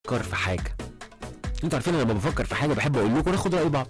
بفكر في حاجه انتوا عارفين انا لما بفكر في حاجه بحب اقول لكم ناخد راي بعض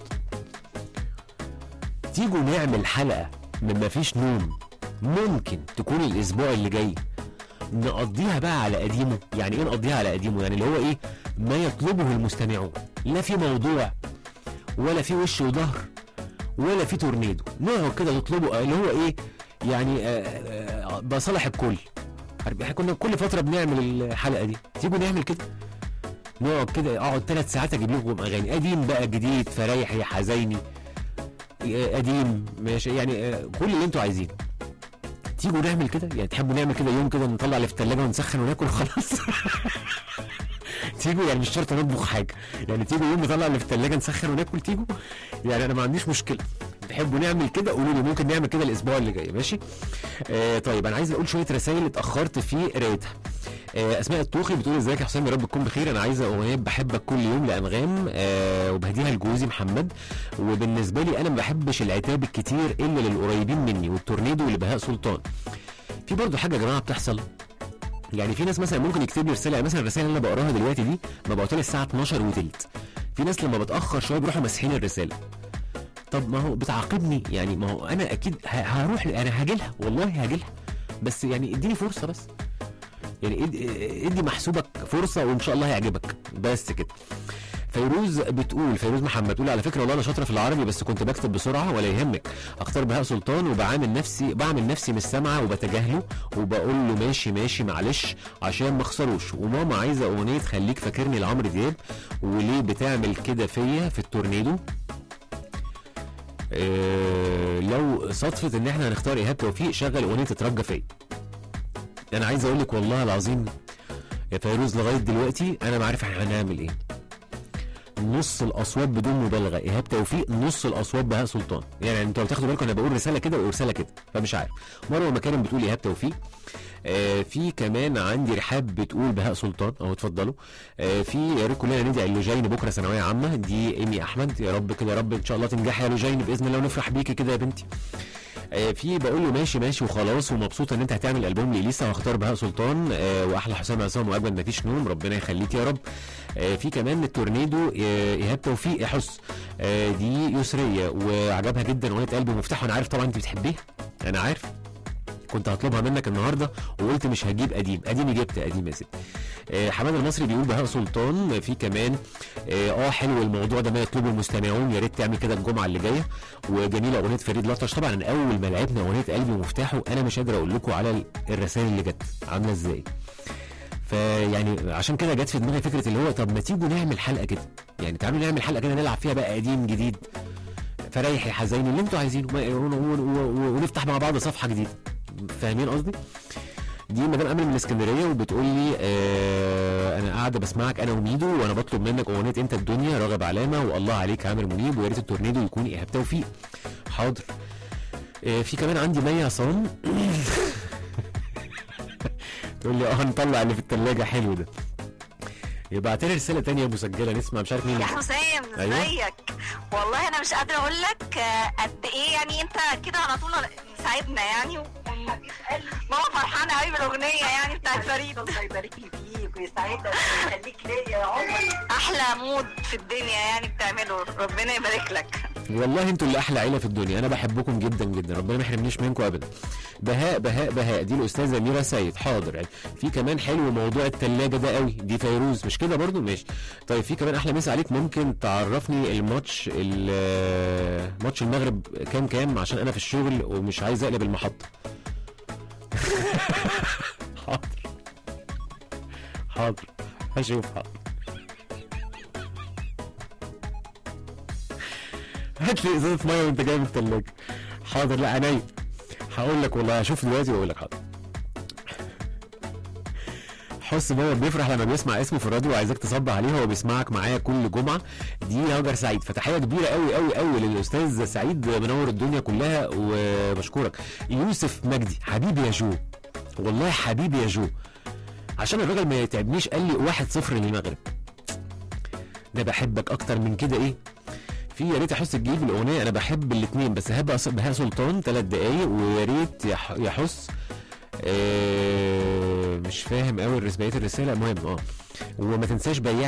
تيجوا نعمل حلقه من مفيش نوم ممكن تكون الاسبوع اللي جاي نقضيها بقى على قديمه يعني ايه نقضيها على قديمه يعني اللي هو ايه ما يطلبه المستمعون لا في موضوع ولا في وش وظهر ولا في تورنيدو نقعد كده نطلبه اللي هو ايه يعني آه، آه، بصالح الكل عارف احنا كنا كل فتره بنعمل الحلقه دي تيجوا نعمل كده نقعد كده اقعد ثلاث ساعات اجيب لكم اغاني قديم بقى جديد فريحي حزيني آه، قديم ماشي يعني آه، كل اللي انتوا عايزينه تيجوا نعمل كده يعني تحبوا نعمل كده يوم كده نطلع اللي في الثلاجه ونسخن وناكل خلاص تيجوا يعني مش شرط نطبخ حاجه يعني تيجوا يوم نطلع اللي في الثلاجه نسخن وناكل تيجوا يعني انا ما عنديش مشكله تحبوا نعمل كده قولوا لي ممكن نعمل كده الاسبوع اللي جاي ماشي آه طيب انا عايز اقول شويه رسائل اتاخرت في قرايتها آه اسماء الطوخي بتقول ازيك يا حسام يا رب تكون بخير انا عايزه اغنيه بحبك كل يوم لانغام آه وبهديها لجوزي محمد وبالنسبه لي انا ما بحبش العتاب الكتير الا للقريبين مني والتورنيدو لبهاء سلطان في برضه حاجه يا جماعه بتحصل يعني في ناس مثلا ممكن يكتب لي رساله يعني مثلا الرسائل اللي انا بقراها دلوقتي دي مبعوتها لي الساعه 12 وتلت في ناس لما بتاخر شويه بيروحوا ماسحين الرساله طب ما هو بتعاقبني يعني ما هو انا اكيد ه- هروح انا هاجي لها والله هاجي لها بس يعني اديني فرصه بس يعني ادي, ادي محسوبك فرصه وان شاء الله هيعجبك بس كده فيروز بتقول فيروز محمد بتقول على فكره والله انا شاطره في العربي بس كنت بكتب بسرعه ولا يهمك اختار بهاء سلطان وبعامل نفسي بعمل نفسي مش سامعه وبتجاهله وبقول له ماشي ماشي معلش عشان ما اخسروش وماما عايزه اغنيه خليك فاكرني لعمرو دياب وليه بتعمل كده فيا في التورنيدو إيه لو صدفه ان احنا هنختار ايهاب توفيق شغل اغنيه تترجى فيا انا عايز اقول لك والله العظيم يا فيروز لغايه دلوقتي انا ما عارف احنا هنعمل ايه نص الاصوات بدون مبالغه ايهاب توفيق نص الاصوات بهاء سلطان يعني انتوا لو تاخدوا بالكم انا بقول رساله كده ورساله كده فمش عارف مروه مكارم بتقول ايهاب توفيق آه في كمان عندي رحاب بتقول بهاء سلطان اهو اتفضلوا آه في يا ريت كلنا ندعي لجين بكره ثانويه عامه دي ايمي احمد يا رب كده يا رب ان شاء الله تنجحي يا لجين باذن الله ونفرح بيكي كده يا بنتي آه، في بقول له ماشي ماشي وخلاص ومبسوط ان انت هتعمل البوم لإليسا وهختار بهاء سلطان آه، واحلى حسام عصام واجمل مفيش نوم ربنا يخليك يا رب آه، في كمان التورنيدو آه، ايهاب توفيق يحس آه، دي يسريه وعجبها جدا اغنيه قلبي مفتاح وانا عارف طبعا انت بتحبيها انا عارف كنت هطلبها منك النهارده وقلت مش هجيب قديم اديني جبت قديم يا ستي آه، حماد المصري بيقول بهاء سلطان في كمان اه آه، حلو الموضوع ده ما يطلبه المستمعون يا ريت تعمل كده الجمعه اللي جايه وجميله اغنيه فريد لطش طبعا أنا اول ما لعبنا اغنيه قلبي ومفتاحه انا مش قادر اقول لكم على الرسائل اللي جت عامله ازاي فيعني عشان كده جت في دماغي فكره اللي هو طب ما تيجوا نعمل حلقه كده يعني تعالوا نعمل حلقه كده نلعب فيها بقى قديم جديد فريحي حزيني اللي انتوا عايزينه ما- ون- ون- ون- ونفتح مع بعض صفحه جديده فاهمين قصدي؟ دي مدام امل من الاسكندريه وبتقول لي آه انا قاعده بسمعك انا وميدو وانا بطلب منك اغنيه انت الدنيا راغب علامه والله عليك عامر منيب ويا ريت التورنيدو يكون ايهاب توفيق حاضر آه في كمان عندي مي عصام تقول لي اه نطلع اللي في الثلاجه حلو ده يبعت لي رساله تانية مسجله نسمع مش عارف مين يا حسام أيوة. ازيك والله انا مش قادره اقول لك آه، قد ايه يعني انت كده على طول ساعدنا يعني و- ماما فرحانه قوي بالاغنيه يعني بتاعت فريد الله يبارك لي فيك ويسعدك ويخليك ليا يا عمر احلى مود في الدنيا يعني بتعمله ربنا يبارك لك والله انتوا اللي احلى عيله في الدنيا انا بحبكم جدا جدا ربنا ما يحرمنيش منكم ابدا بهاء بهاء بهاء دي الاستاذه ميرا سيد حاضر يعني في كمان حلو موضوع التلاجة ده قوي دي فيروز مش كده برضو ماشي طيب في كمان احلى مسا عليك ممكن تعرفني الماتش ال- ماتش المغرب كام كام عشان انا في الشغل ومش عايز اقلب المحطه حاضر حاضر هشوف حاضر هات لي ازازه ميه وانت جاي من الثلاجه حاضر لا عينيا هقول لك والله هشوف دلوقتي واقول لك حاضر حس بابا بيفرح لما بيسمع اسمه في الراديو وعايزك تصبح عليه هو بيسمعك معايا كل جمعه دي هاجر سعيد فتحيه كبيره قوي قوي قوي للاستاذ سعيد منور الدنيا كلها وبشكرك يوسف مجدي حبيبي يا جو والله حبيبي يا جو عشان الراجل ما يتعبنيش قال لي واحد صفر للمغرب ده بحبك اكتر من كده ايه في يا ريت احس تجيب الاغنيه انا بحب الاثنين بس هبقى بهاء سلطان ثلاث دقايق ويا ريت يح- يحس آه مش فاهم قوي بقيه الرساله المهم اه وما تنساش بياع